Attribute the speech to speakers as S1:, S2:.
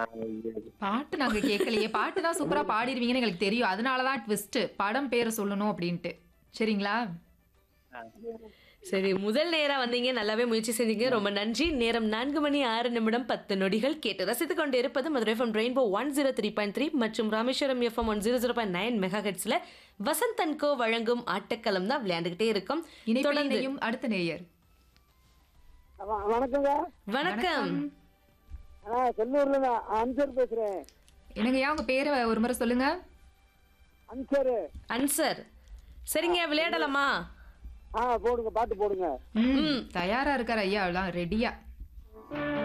S1: பாட்டு நாங்க கேட்கலையே பாட்டு தான் சூப்பரா பாடிடுவீங்கன்னு எங்களுக்கு தெரியும் அதனாலதான் ட்விஸ்ட் படம் பேரை சொல்லணும் அப்படின்ட்டு சரிங்களா
S2: சரி முதல் நேரா வந்தீங்க நல்லாவே முயற்சி செஞ்சீங்க ரொம்ப நன்றி நேரம் நான்கு மணி ஆறு நிமிடம் பத்து நொடிகள் கேட்டு ரசித்துக் கொண்டு இருப்பது Madurai FM rainbow one zero three point three மற்றும் Rameswaram FM one zero zero point nine mega ஹெட்ஸ்ல வசந்த் அன்கோ வழங்கும் ஆட்டக்களம் தான் விளையாண்டுகிட்டே இருக்கும்
S1: இணைப்பில்
S2: தொடர்ந்து
S1: இணையும் அடுத்த நேயர்
S3: வ- வணக்கங்க
S2: வணக்கம்
S3: ஆ செல்லூர்ல இருந்து அன்சர் பேசுறேன்
S1: என்னங்கய்யா உங்க பேரை ஒரு முறை சொல்லுங்க
S3: அன்சர்
S2: அன்சர் சரிங்க விளையாடலாமா
S3: ஆ போடுங்க பாட்டு போடுங்க
S1: ம், தயாரா இருக்கார் ஐயா ரெடியா